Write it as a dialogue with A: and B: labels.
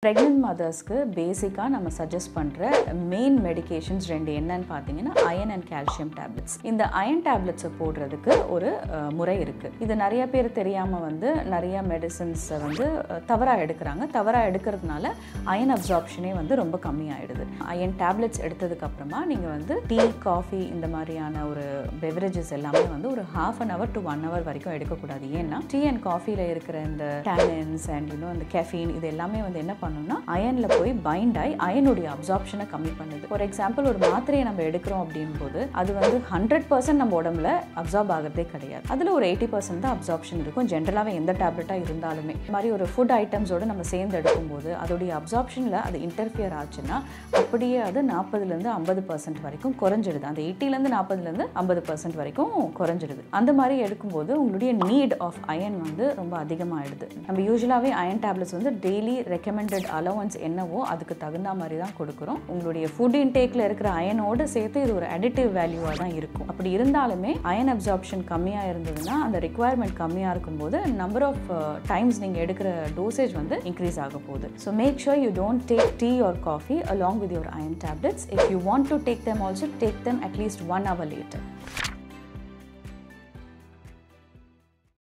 A: pregnant மதர்ஸ்க்கு பேசிக்காக நம்ம suggest பண்ணுற மெயின் மெடிகேஷன்ஸ் ரெண்டு என்னன்னு பார்த்தீங்கன்னா அயன் அண்ட் கால்சியம் டேப்லெட்ஸ் இந்த அயன் டேப்லெட்ஸை போடுறதுக்கு ஒரு அஹ், முறை இருக்குது இது நிறைய பேர் தெரியாமல் வந்து நிறைய மெடிசன்ஸை வந்து தவறாக எடுக்கிறாங்க தவறாக எடுக்கிறதுனால அயன் அப்சார்ப்ஷனே வந்து ரொம்ப கம்மியாயிடுது அயன் டேப்லெட்ஸ் எடுத்ததுக்கு அப்புறமா நீங்கள் வந்து டீ காஃபி இந்த மாதிரியான ஒரு பெவரேஜஸ் எல்லாமே வந்து ஒரு half an hour to one hour வரைக்கும் எடுக்கக்கூடாது ஏன்னா டீ அண்ட் காஃபியில் இருக்கிற இந்த டேனின்ஸ் அண்ட் இன்னும் அந்த கெஃபீன் இது எல்லாமே வந்து என்ன பண்ணுன்னா அயனில் போய் பைண்ட் ஆகி அயனுடைய அப்சார்ப்ஷனை கம்மி பண்ணுது ஃபார் எக்ஸாம்பிள் ஒரு மாத்திரையை நம்ம எடுக்கிறோம் அப்படின் போது அது வந்து ஹண்ட்ரட் பர்சன்ட் நம்ம உடம்புல அப்சார்ப் ஆகிறதே கிடையாது அதில் ஒரு எயிட்டி பர்சன்ட் தான் அப்சார்ப்ஷன் இருக்கும் ஜென்ரலாகவே எந்த டேப்லெட்டாக இருந்தாலுமே இந்த மாதிரி ஒரு ஃபுட் ஐட்டம்ஸோட நம்ம சேர்ந்து எடுக்கும்போது அதோடைய அப்சார்ப்ஷனில் அது இன்டர்ஃபியர் ஆச்சுன்னா அப்படியே அது நாற்பதுலேருந்து ஐம்பது பர்சன்ட் வரைக்கும் குறைஞ்சிடுது அந்த எயிட்டிலேருந்து நாற்பதுலேருந்து ஐம்பது பர்சன்ட் வரைக்கும் குறைஞ்சிடுது அந்த மாதிரி எடுக்கும்போது உங்களுடைய நீட் ஆஃப் அயன் வந்து ரொம்ப அதிகமாகிடுது நம்ம யூஸ்வலாகவே அயன் டேப்லெட்ஸ் வந்து டெய்லி ரெக்கமெண்டட் அலவன்ஸ் என்னவோ அதுக்கு தகுந்த மாதிரி தான் கொடுக்குறோம் உங்களுடைய ஃபுட் இன்டேக்கில் இருக்கிற அயனோடு சேர்த்து இது ஒரு அடிட்டிவ் வேல்யூவாக தான் இருக்கும் அப்படி இருந்தாலுமே அயன் அப்சார்ப்ஷன் கம்மியாக இருந்ததுன்னா அந்த ரெக்குவயர்மெண்ட் கம்மியாக இருக்கும்போது நம்பர் ஆஃப் டைம்ஸ் நீங்கள் எடுக்கிற டோசேஜ் வந்து இன்க்ரீஸ் ஆக போகுது so make sure you don't take tea or coffee along with your iron tablets if you want to take them also take them at least one hour later